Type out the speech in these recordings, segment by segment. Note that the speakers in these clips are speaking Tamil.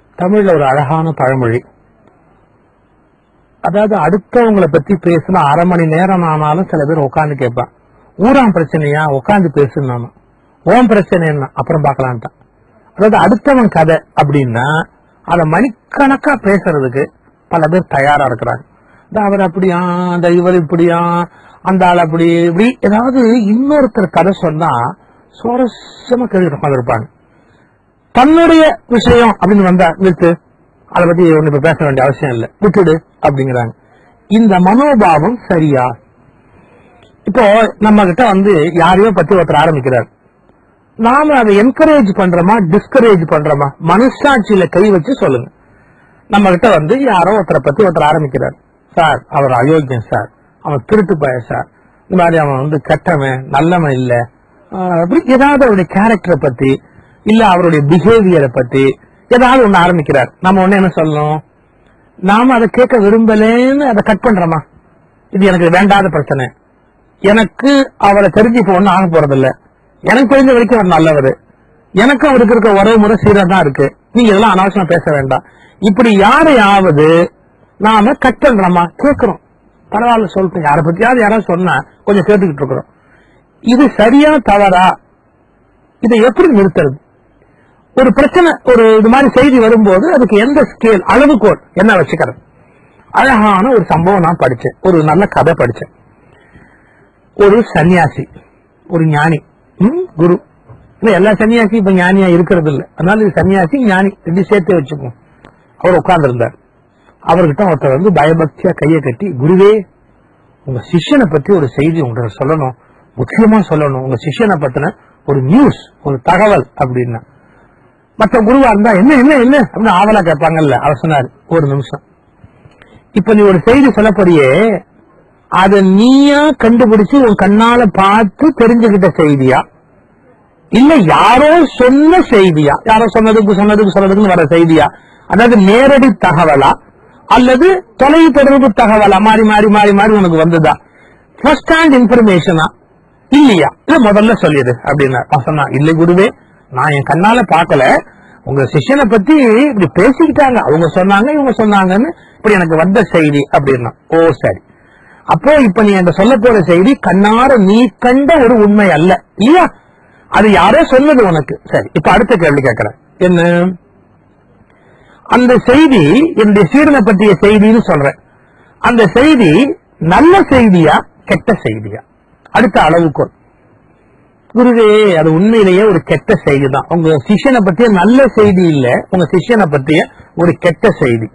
தமிழ்ல ஒரு அழகான பழமொழி அதாவது அடுத்தவங்களை பத்தி பேசினா அரை மணி நேரம் ஆனாலும் சில பேர் உட்காந்து கேட்பான் ஊராம் பிரச்சனையா உட்காந்து பேசுனாமா ஓம் பிரச்சனை என்ன அப்புறம் பார்க்கலான்ட்டான் அதாவது அடுத்தவன் கதை அப்படின்னா அதை மணிக்கணக்கா பேசுறதுக்கு பல பேர் தயாரா இருக்கிறாங்க இந்த அவர் அப்படியா அந்த இவர் இப்படியா அந்த ஆள் அப்படி இப்படி ஏதாவது இன்னொருத்தர் கதை சொன்னா சுவாரஸ்யமா கேட்டுட்டு உட்காந்துருப்பாங்க தன்னுடைய விஷயம் அப்படின்னு வந்தா நிறுத்து அதை பத்தி ஒண்ணு இப்ப பேச வேண்டிய அவசியம் இல்லை விட்டுடு அப்படிங்கிறாங்க இந்த மனோபாவம் சரியா இப்போ நம்ம கிட்ட வந்து யாரையோ பத்தி ஒருத்தர் ஆரம்பிக்கிறார் நாம அதை என்கரேஜ் பண்றோமா டிஸ்கரேஜ் பண்றோமா மனசாட்சியில கை வச்சு சொல்லுங்க நம்ம கிட்ட வந்து யாரோ ஒருத்தரை பத்தி ஒருத்தர் ஆரம்பிக்கிறார் சார் அவர் அயோக்கியம் சார் அவன் திருட்டு பய சார் இந்த மாதிரி அவன் வந்து கெட்டவன் நல்லவன் இல்ல ஆஹ் அப்படி ஏதாவது அவருடைய கேரக்டரை பத்தி இல்ல அவருடைய பிஹேவியரை பத்தி ஏதாவது ஒண்ணு ஆரம்பிக்கிறார் நம்ம ஒண்ணு என்ன சொல்லணும் நாம அதை கேட்க விரும்பலேன்னு அதை கட் பண்றோமா இது எனக்கு வேண்டாத பிரச்சனை எனக்கு அவளை தெரிஞ்சு இப்ப ஒண்ணும் ஆக போறதில்ல எனக்கு தெரிஞ்ச வரைக்கும் அவர் நல்லவர் எனக்கும் அவருக்கு இருக்க உறவு முறை சீரா தான் இருக்கு நீங்க இதெல்லாம் அனாவசியமா பேச வேண்டாம் இப்படி யாரையாவது நாம கட் பண்றோமா கேட்கிறோம் பரவாயில்ல சொல்லிட்டு யாரை பத்தியாவது யாராவது சொன்னா கொஞ்சம் கேட்டுக்கிட்டு இருக்கிறோம் இது சரியா தவறா இதை எப்படி நிறுத்துறது ஒரு பிரச்சனை ஒரு இது மாதிரி செய்தி வரும்போது அதுக்கு எந்த ஸ்கேல் அளவுகோல் என்ன வச்சுக்கிறது அழகான ஒரு சம்பவம் நான் படிச்சேன் ஒரு நல்ல கதை படிச்சேன் ஒரு சன்னியாசி ஒரு ஞானி ம், குரு இல்ல எல்லா சன்னியாசியும் இப்ப ஞானியா இருக்கிறது இல்ல அதனால இது சன்னியாசி ஞானி ரெண்டு சேர்த்து வச்சுக்குவோம் அவர் உட்கார்ந்து இருந்தார் அவர்கிட்ட ஒருத்தர் வந்து பயபக்தியா கையை கட்டி குருவே உங்க சிஷ்யனை பத்தி ஒரு செய்தி உங்களுக்கு சொல்லணும் முக்கியமா சொல்லணும் உங்க சிஷ்யனை பத்தின ஒரு நியூஸ் ஒரு தகவல் அப்படின்னா மற்ற குருவா இருந்தா என்ன என்ன என்ன அப்படின்னு ஆவலா கேட்பாங்கல்ல அவர் சொன்னார் ஒரு நிமிஷம் இப்ப நீ ஒரு செய்தி சொல்லப்படியே அத நீயா கண்டுபிடிச்சு உன் கண்ணால பார்த்து தெரிஞ்சுக்கிட்ட செய்தியா இல்ல யாரோ சொன்ன செய்தியா யாரோ சொன்னதுக்கு சொன்னதுக்கு சொன்னதுக்கு வர செய்தியா அதாவது நேரடி தகவலா அல்லது தொலை தொடர்பு தகவலா மாறி மாறி மாறி மாறி உனக்கு வந்ததா ஃபர்ஸ்ட் ஹேண்ட் இன்ஃபர்மேஷனா இல்லையா இல்ல முதல்ல சொல்லிடு அப்படின்னா அவன் சொன்னான் இல்லை குருவே நான் என் கண்ணால பார்க்கல உங்க சிஷ்யனை பத்தி இப்படி பேசிக்கிட்டாங்க அவங்க சொன்னாங்க இவங்க சொன்னாங்கன்னு இப்படி எனக்கு வந்த செய்தி அப்படின்னா ஓ சரி அப்போ இப்ப நீ என்கிட்ட சொல்ல போற செய்தி கண்ணார நீ கண்ட ஒரு உண்மை அல்ல இல்லையா அது யாரோ சொன்னது உனக்கு சரி இப்ப அடுத்த கேள்வி கேட்கிறேன் என்ன அந்த செய்தி என்னுடைய சீரனை பற்றிய செய்தின்னு சொல்றேன் அந்த செய்தி நல்ல செய்தியா கெட்ட செய்தியா அடுத்த அளவுக்கோல் குருவே அது உண்மையிலேயே ஒரு கெட்ட செய்தி தான் உங்க சிஷ்யனை பத்திய நல்ல செய்தி இல்ல உங்க சிஷ்யனை பத்திய ஒரு கெட்ட செய்தி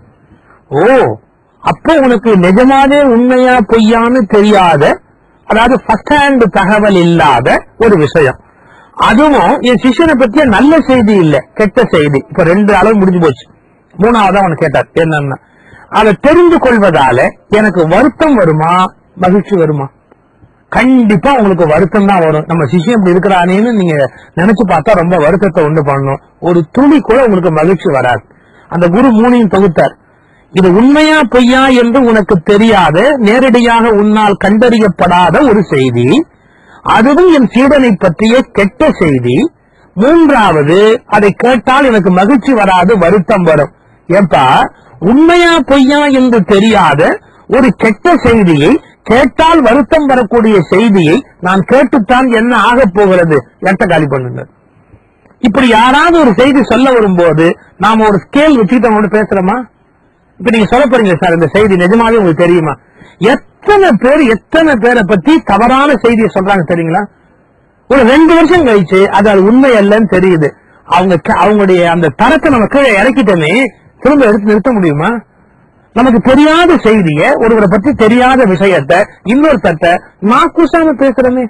ஓ அப்போ உனக்கு நிஜமாவே உண்மையா பொய்யான்னு தெரியாத அதாவது ஃபர்ஸ்ட் ஹேண்ட் தகவல் இல்லாத ஒரு விஷயம் அதுவும் என் சிஷ்யனை பத்திய நல்ல செய்தி இல்ல கெட்ட செய்தி இப்ப ரெண்டு அளவு முடிஞ்சு போச்சு மூணாவதா அவன் கேட்டார் என்னன்னா அதை தெரிந்து கொள்வதால எனக்கு வருத்தம் வருமா மகிழ்ச்சி வருமா கண்டிப்பா உங்களுக்கு வருத்தம் தான் வரும் நம்ம சிஷ்யம் இப்படி இருக்கிறானேன்னு நீங்க நினைச்சு பார்த்தா ரொம்ப வருத்தத்தை உண்டு பண்ணணும் ஒரு துளி கூட உங்களுக்கு மகிழ்ச்சி வராது அந்த குரு மூணையும் தொகுத்தார் இது உண்மையா பொய்யா என்று உனக்கு தெரியாத நேரடியாக உன்னால் கண்டறியப்படாத ஒரு செய்தி அதுவும் என் சீடனை பற்றிய கெட்ட செய்தி மூன்றாவது அதை கேட்டால் எனக்கு மகிழ்ச்சி வராது வருத்தம் வரும் ஏப்பா உண்மையா பொய்யா என்று தெரியாத ஒரு கெட்ட செய்தியை கேட்டால் வருத்தம் வரக்கூடிய செய்தியை நான் கேட்டுத்தான் என்ன ஆகப் போகிறது என்கிட்ட காலி பண்ணுங்க இப்படி யாராவது ஒரு செய்தி சொல்ல வரும்போது நாம ஒரு ஸ்கேல் வச்சுக்கிட்டு அவங்களோட பேசுறோமா இப்ப நீங்க சொல்ல போறீங்க சார் இந்த செய்தி நிஜமாவே உங்களுக்கு தெரியுமா எத்தனை பேர் எத்தனை பேரை பத்தி தவறான செய்தியை சொல்றாங்க தெரியுங்களா ஒரு ரெண்டு வருஷம் கழிச்சு அது அது உண்மை அல்லன்னு தெரியுது அவங்க க- அவங்களுடைய அந்த தரத்தை நம்ம கீழே இறக்கிட்டோமே திரும்ப எடுத்து நிறுத்த முடியுமா நமக்கு தெரியாத செய்திய ஒருவரை பத்தி தெரியாத விஷயத்த இன்னொருத்தட்ட நாக்கூசாம பேசுறோமே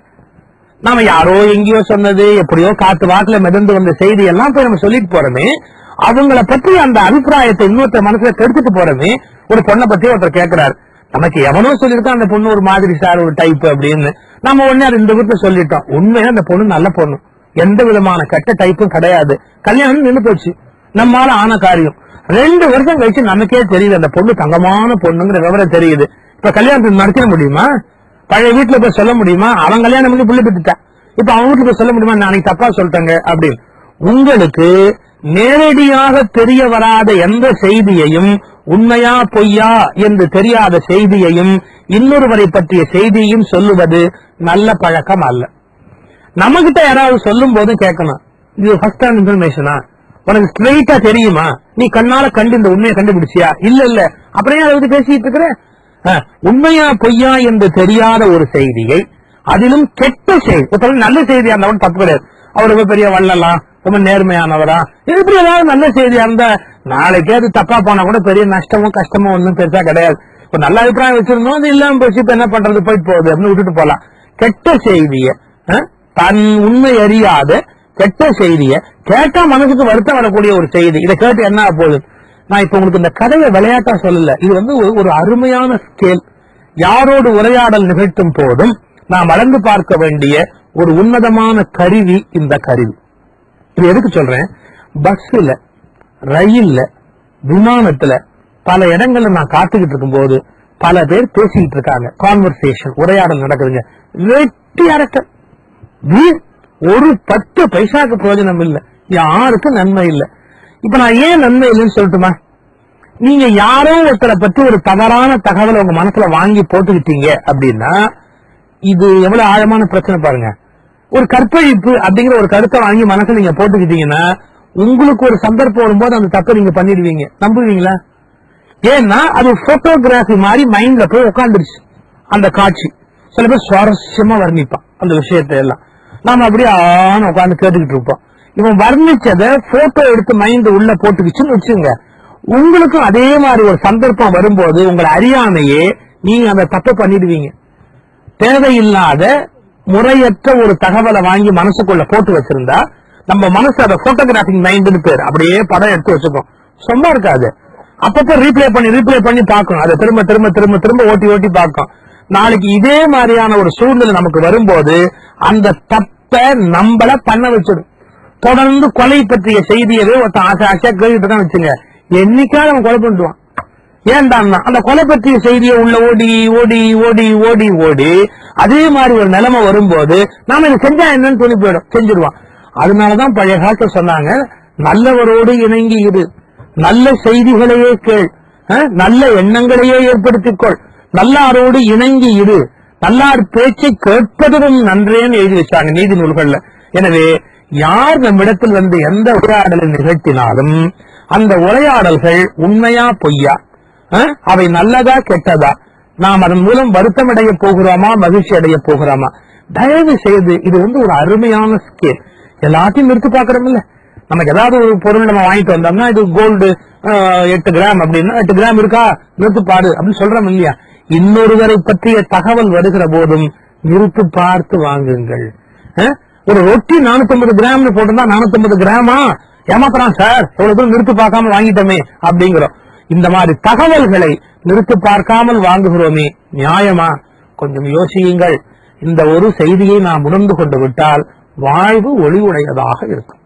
நாம யாரோ எங்கேயோ சொன்னது எப்படியோ காத்து வாக்குல மிதந்து வந்த செய்தி எல்லாம் போய் நம்ம சொல்லிட்டு போறோமே அவங்கள பத்தி அந்த அபிப்பிராயத்தை இன்னொருத்தர் மனசுல கெடுத்துட்டு போறோமே ஒரு பொண்ணை பத்தி ஒருத்தர் கேட்கிறாரு நமக்கு எவனோ சொல்லியிருக்கான் அந்த பொண்ணு ஒரு மாதிரி சார் ஒரு டைப் அப்படின்னு நம்ம உடனே அது இந்த வீட்டுல சொல்லிட்டோம் உண்மையா அந்த பொண்ணு நல்ல பொண்ணு எந்த விதமான கெட்ட டைப்பும் கிடையாது கல்யாணம் நின்னு போச்சு நம்மால ஆன காரியம் ரெண்டு வருஷம் கழிச்சு நமக்கே தெரியுது அந்த பொண்ணு தங்கமான பொண்ணுங்கிற விவரம் தெரியுது இப்ப கல்யாணத்துக்கு நடத்திட முடியுமா பழைய வீட்டுல போய் சொல்ல முடியுமா அவன் கல்யாணம் பண்ணி புள்ளி பெற்றுட்டான் இப்ப அவன் வீட்டுல போய் சொல்ல முடியுமா நான் அன்னைக்கு தப்பா சொல்லிட்டாங்க அப்படின்னு உங்களுக்கு நேரடியாக தெரிய வராத எந்த செய்தியையும் உண்மையா பொய்யா என்று தெரியாத செய்தியையும் இன்னொருவரை பற்றிய செய்தியையும் சொல்லுவது நல்ல பழக்கம் அல்ல நம்மகிட்ட யாராவது சொல்லும் போது கேட்கணும் இது ஃபர்ஸ்ட் ஹேண்ட் இன்ஃபர்மேஷனா உனக்கு ஸ்ட்ரெயிட்டா தெரியுமா நீ கண்ணால கண்டு இந்த உண்மையை கண்டுபிடிச்சியா இல்ல இல்ல அப்புறம் ஏன் அதை பத்தி பேசிட்டு இருக்கிற அஹ், உண்மையா பொய்யா என்று தெரியாத ஒரு செய்தியை அதிலும் கெட்ட செய்தி ஒருத்தர் நல்ல செய்தியா இருந்தவன் தப்பு கிடையாது அவர் ரொம்ப பெரிய வள்ளலாம் ரொம்ப நேர்மையானவரா இது இப்படி ஏதாவது நல்ல செய்தியா இருந்தா நாளைக்கே அது தப்பா போனா கூட பெரிய நஷ்டமோ கஷ்டமோ ஒன்றும் பெருசா கிடையாது ஒரு நல்ல அபிப்பிராயம் வச்சிருந்தோம் அது இல்லாம போச்சு இப்ப என்ன பண்றது போயிட்டு போகுது அப்படின்னு விட்டுட்டு போலாம் கெட்ட செய்திய அஹ், தன் உண்மை அறியாத கெட்ட செய்திய கேட்டா மனசுக்கு வருத்தம் வரக்கூடிய ஒரு செய்தி இதை கேட்டு என்ன ஆகப் போகுது நான் இப்ப உங்களுக்கு இந்த கதையை விளையாட்டா சொல்லல இது வந்து ஒரு- ஒரு அருமையான ஸ்கேல் யாரோடு உரையாடல் நிகழ்த்தும் போதும் நாம் அளந்து பார்க்க வேண்டிய ஒரு உன்னதமான கருவி இந்த கருவி இது எதுக்கு சொல்றேன் பஸ்ல ரயில்ல விமானத்துல பல இடங்கள்ல நான் காத்துக்கிட்டு இருக்கும்போது பல பேர் பேசிக்கிட்டு இருக்காங்க கான்வர்சேஷன் உரையாடல் நடக்குதுங்க வெட்டி அரட்டல் வீண். ஒரு பத்து பைசாக்கு பிரயோஜனம் இல்ல யாருக்கும் நன்மை இல்ல இப்ப நான் ஏன் நன்மை இல்லைன்னு சொல்லட்டுமா நீங்க யாரோ ஒருத்தரை பத்தி ஒரு தவறான தகவலை உங்க மனசுல வாங்கி போட்டுக்கிட்டீங்க அப்படின்னா இது எவ்வளவு ஆழமான பிரச்சனை பாருங்க ஒரு கற்பழிப்பு அப்படிங்கிற ஒரு கருத்தை வாங்கி மனசுல நீங்க போட்டுக்கிட்டீங்கன்னா உங்களுக்கு ஒரு சந்தர்ப்பம் வரும்போது அந்த தப்பை நீங்க பண்ணிடுவீங்க நம்புவீங்களா ஏன்னா அது போட்டோகிராஃபி மாதிரி மைண்ட்ல போய் உட்காந்துருச்சு அந்த காட்சி சில பேர் சுவாரஸ்யமா வர்ணிப்பான் அந்த விஷயத்தை எல்லாம் நாம அப்படியே ஆன உட்காந்து கேட்டுக்கிட்டு இருப்போம் இவன் வர்ணிச்சதை போட்டோ எடுத்து மைண்ட் உள்ள போட்டுக்கிச்சுன்னு வச்சுங்க உங்களுக்கும் அதே மாதிரி ஒரு சந்தர்ப்பம் வரும்போது உங்களை அறியாமையே நீங்க அந்த தப்பை பண்ணிடுவீங்க தேவையில்லாத முறையற்ற ஒரு தகவலை வாங்கி மனசுக்குள்ள போட்டு வச்சிருந்தா நம்ம மனசு அதை போட்டோகிராபிக் மைண்ட்னு பேர் அப்படியே படம் எடுத்து வச்சுக்கும் சும்மா இருக்காது அப்பப்ப ரீப்ளே பண்ணி ரீப்ளே பண்ணி பார்க்கும் அதை திரும்ப திரும்ப திரும்ப திரும்ப ஓட்டி ஓட்டி பார்க்கும் நாளைக்கு இதே மாதிரியான ஒரு சூழ்நிலை நமக்கு வரும்போது அந்த தப்பை நம்மள பண்ண வச்சிடும் தொடர்ந்து கொலை பற்றிய செய்தியவே ஒருத்தன் ஆசை ஆசையா கேட்டுட்டு தான் வச்சுங்க என்னைக்காவது அவன் கொலை பண்ணிடுவான் ஏன்டான்னா அந்த கொலை பற்றிய செய்தியை உள்ள ஓடி ஓடி ஓடி ஓடி ஓடி அதே மாதிரி ஒரு நிலைமை வரும்போது நாம இதை செஞ்சா என்னன்னு தோணி போயிடும் செஞ்சிருவான் அதனாலதான் பழைய காலத்துல சொன்னாங்க நல்லவரோடு இணங்கி இரு நல்ல செய்திகளையே கேள் அஹ், நல்ல எண்ணங்களையே ஏற்படுத்திக்கொள் நல்லாரோடு இணங்கி இரு நல்லார் பேச்சை கேட்பதும் நன்றேன்னு எழுதி வச்சாங்க நீதி நூல்கள்ல எனவே யார் நம்மிடத்தில் வந்து எந்த உரையாடலை நிகழ்த்தினாலும் அந்த உரையாடல்கள் உண்மையா பொய்யா அஹ், அவை நல்லதா கெட்டதா நாம் அதன் மூலம் வருத்தம் அடைய போகிறோமா மகிழ்ச்சி அடைய போகிறோமா தயவு செய்து இது வந்து ஒரு அருமையான ஸ்கேல் எல்லாத்தையும் நிறுத்தி பார்க்கறோம்ல நமக்கு ஏதாவது ஒரு பொருள் நம்ம வாங்கிட்டு வந்தோம்னா இது கோல்டு எட்டு கிராம் அப்படின்னா எட்டு கிராம் இருக்கா நிறுத்து பாரு அப்படின்னு சொல்றோம் இல்லையா இன்னொருவரை பற்றிய தகவல் வருகிற போதும் நிறுத்து பார்த்து வாங்குங்கள் அஹ்? ஒரு ரொட்டி 450 கிராம்னு போட்டிருந்தா 450 கிராமா ஏமாத்துறான் சார் எவ்வளவு தூரம் நிறுத்து பார்க்காம வாங்கிட்டோமே அப்படிங்கிறோம் இந்த மாதிரி தகவல்களை நிறுத்து பார்க்காமல் வாங்குகிறோமே நியாயமா கொஞ்சம் யோசியுங்கள் இந்த ஒரு செய்தியை நாம் உணர்ந்து கொண்டு விட்டால் வாழ்வு ஒளிவுடையதாக இருக்கும்